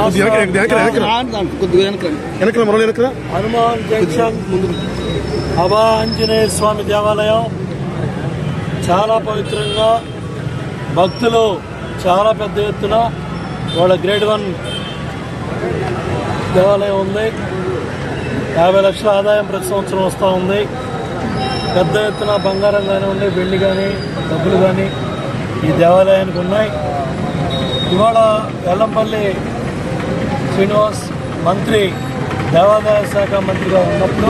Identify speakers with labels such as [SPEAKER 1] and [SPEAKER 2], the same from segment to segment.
[SPEAKER 1] రాష్ట్ర
[SPEAKER 2] వెనక వెనక వెనక
[SPEAKER 3] కొద్దిగా వెనక్కి
[SPEAKER 2] వెనక మురళి వెనక
[SPEAKER 1] హనుమాన్ జంక్షన్ అభా ఆంజనేయ స్వామి దేవాలయం చాలా పవిత్రంగా భక్తులు చాలా పెద్ద ఎత్తున వాళ్ళ గ్రేడ్ వన్ దేవాలయం ఉంది యాభై లక్షల ఆదాయం ప్రతి సంవత్సరం వస్తూ ఉంది పెద్ద ఎత్తున బంగారం కానివ్వండి వెండి కానీ డబ్బులు కానీ ఈ దేవాలయానికి ఉన్నాయి ఇవాళ వెల్లంపల్లి శ్రీనివాస్ మంత్రి దేవాదాయ శాఖ మంత్రిగా ఉన్నప్పుడు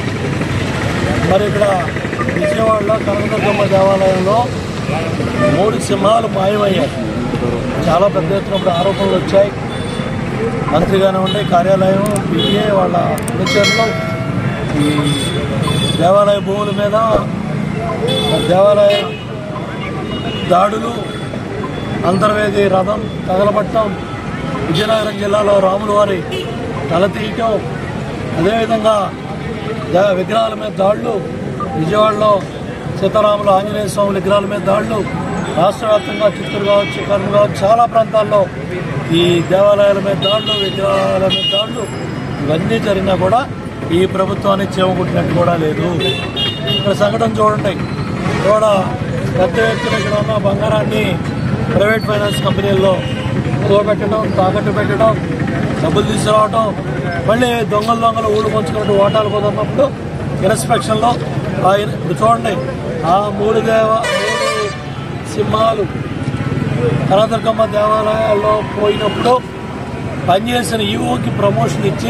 [SPEAKER 1] మరి ఇక్కడ విజయవాడలో కనకదుర్గమ్మ దేవాలయంలో మూడు సింహాలు మాయమయ్యాయి చాలా పెద్ద ఎత్తున ఇప్పుడు ఆరోపణలు వచ్చాయి మంత్రి కానివ్వండి కార్యాలయం పిఏ వాళ్ళ అనుచరులు ఈ దేవాలయ భూముల మీద దేవాలయ దాడులు అంతర్వేది రథం తగలబట్టడం విజయనగరం జిల్లాలో రాముల వారి తల తీయటం అదేవిధంగా ద- విగ్రహాల మీద దాడులు విజయవాడలో సీతారాములు ఆంజనేయ స్వామి విగ్రహాల మీద దాడులు రాష్ట్ర వ్యాప్తంగా చిత్తూరు కావచ్చు కర్నూలు కావచ్చు చాలా ప్రాంతాల్లో ఈ దేవాలయాల మీద దాడులు విగ్రహాల మీద దాడులు ఇవన్నీ జరిగినా కూడా ఈ ప్రభుత్వాన్ని చేమకుట్టినట్టు కూడా లేదు ఇక్కడ సంఘటన చూడండి కూడా పెద్ద ఎత్తున ఇక్కడ ఉన్న బంగారాన్ని ప్రైవేట్ ఫైనాన్స్ కంపెనీల్లో పెట్టడం తాకట్టు పెట్టడం డబ్బులు తీసుకురావడం మళ్ళీ దొంగలు దొంగలు ఊళ్ళు పంచుకున్నట్టు ఓటాలు కుదరినప్పుడు ఇన్స్పెక్షన్లో ఆ ఇన్- ఇప్పుడు చూడండి ఆ మూడు దేవ మూడు సింహాలు కనదుర్గమ్మ దేవాలయాల్లో పోయినప్పుడు పనిచేసిన ఈఓకి ప్రమోషన్ ఇచ్చి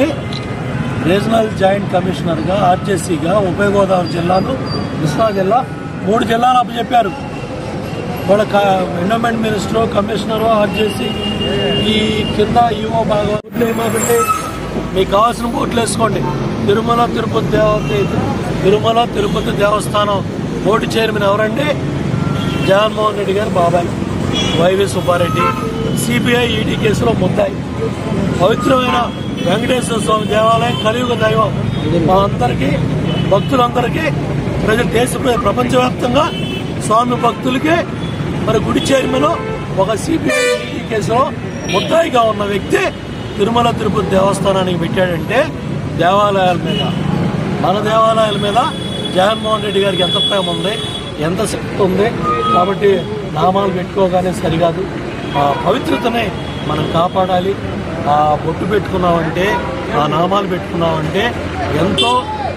[SPEAKER 1] రీజనల్ జాయింట్ కమిషనర్గా ఆర్జేసీగా ఉభయ గోదావరి జిల్లాలు కృష్ణా జిల్లా మూడు జిల్లాలు అప్పచెప్పారు వాళ్ళ ఎండోమెంట్ మినిస్టర్ కమిషనర్ ఆర్జేసీ ఈ కింద ఈఓ బాగా ఓట్లు ఏమాకండి మీకు కావాల్సిన ఓట్లు వేసుకోండి తిరుమల తిరుపతి దేవత తిరుమల తిరుపతి దేవస్థానం బోర్డు చైర్మన్ ఎవరండి జగన్మోహన్ రెడ్డి గారు బాబాయ్ వైవి సుబ్బారెడ్డి సిబిఐ ఈడీ కేసులో ముద్దాయి పవిత్రమైన వెంకటేశ్వర స్వామి దేవాలయం కలియుగ దైవం మా అందరికీ భక్తులందరికీ ప్రజలు దేశ ప్ర- ప్రపంచవ్యాప్తంగా స్వామి భక్తులకి మరి గుడి చైర్మన్ ఒక సిబిఐ ఈడీ కేసులో ముద్దాయిగా ఉన్న వ్యక్తి తిరుమల తిరుపతి దేవస్థానానికి పెట్టాడంటే దేవాలయాల మీద మన దేవాలయాల మీద జగన్మోహన్ రెడ్డి గారికి ఎంత ప్రేమ ఉంది ఎంత శక్తి ఉంది కాబట్టి నామాలు పెట్టుకోగానే సరికాదు ఆ పవిత్రతని మనం కాపాడాలి ఆ బొట్టు పెట్టుకున్నామంటే ఆ నామాలు పెట్టుకున్నామంటే ఎంతో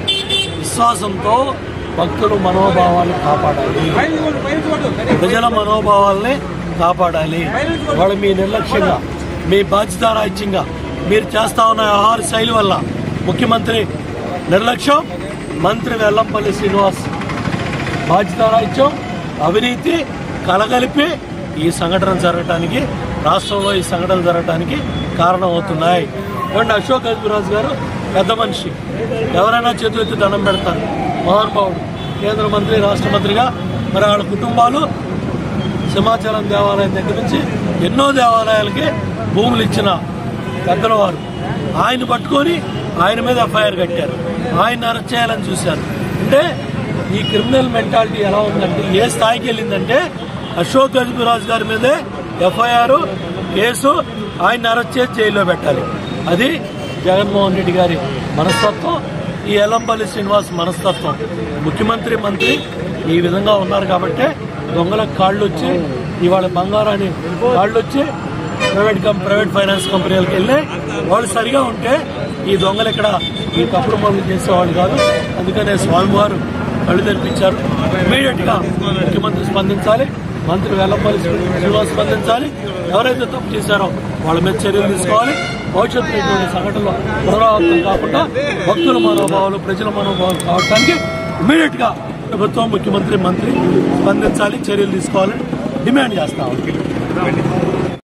[SPEAKER 1] విశ్వాసంతో భక్తుల మనోభావాలు కాపాడాలి ప్రజల మనోభావాల్ని కాపాడాలి వాళ్ళు మీ నిర్లక్ష్యంగా మీ బాధ్యతారాహిత్యంగా మీరు చేస్తా ఉన్న ఆహార శైలి వల్ల ముఖ్యమంత్రి నిర్లక్ష్యం మంత్రి వెల్లంపల్లి శ్రీనివాస్ బాధ్యతారాహిత్యం అవినీతి కలగలిపి ఈ సంఘటన జరగటానికి రాష్ట్రంలో ఈ సంఘటనలు జరగటానికి కారణమవుతున్నాయి ఏమంటే అశోక్ గజబిరాజ్ గారు పెద్ద మనిషి ఎవరైనా చేతులెత్తి దండం పెడతారు మహానుభావుడు కేంద్ర మంత్రి రాష్ట్ర మంత్రిగా మరి వాళ్ళ కుటుంబాలు సింహాచలం దేవాలయం దగ్గర నుంచి ఎన్నో దేవాలయాలకి భూములు ఇచ్చిన పెద్దల వారు ఆయన పట్టుకొని ఆయన మీద ఎఫ్ఐఆర్ కట్టారు ఆయన అరెస్ట్ చేయాలని చూశారు అంటే ఈ క్రిమినల్ మెంటాలిటీ ఎలా ఉందంటే ఏ స్థాయికి వెళ్ళిందంటే అశోక్ గజబిరాజ్ గారి మీదే ఎఫ్ఐఆర్ కేసు ఆయన అరెస్ట్ చేసి జైల్లో పెట్టాలి అది జగన్మోహన్ రెడ్డి గారి మనస్తత్వం ఈ ఎల్లంపల్లి శ్రీనివాస్ మనస్తత్వం ముఖ్యమంత్రి మంత్రి ఈ విధంగా ఉన్నారు కాబట్టి దొంగలకు కాళ్ళు వచ్చి ఇవాళ బంగారాన్ని కాళ్ళు వచ్చి ప్రైవేట్ కం ప్రైవేట్ ఫైనాన్స్ కంపెనీలకు వెళ్ళి వాళ్ళు సరిగా ఉంటే ఈ దొంగలు ఇక్కడ ఈ తప్పుడు పనులు చేసేవాళ్ళు కాదు అందుకనే స్వామివారు కళ్ళు తెరిపించారు ఇమీడియట్ గా ముఖ్యమంత్రి స్పందించాలి మంత్రి వెల్లంపల్లి శ్రీనివాస్ స్పందించాలి ఎవరైతే తప్పు చేశారో వాళ్ళ మీద చర్యలు తీసుకోవాలి భవిష్యత్తులో ఇటువంటి సంఘటనలు పునరావృతం కాకుండా భక్తుల మనోభావాలు ప్రజల మనోభావాలు కావడానికి ఇమీడియట్ గా ప్రభుత్వం ముఖ్యమంత్రి మంత్రి స్పందించాలి చర్యలు తీసుకోవాలని డిమాండ్ చేస్తాం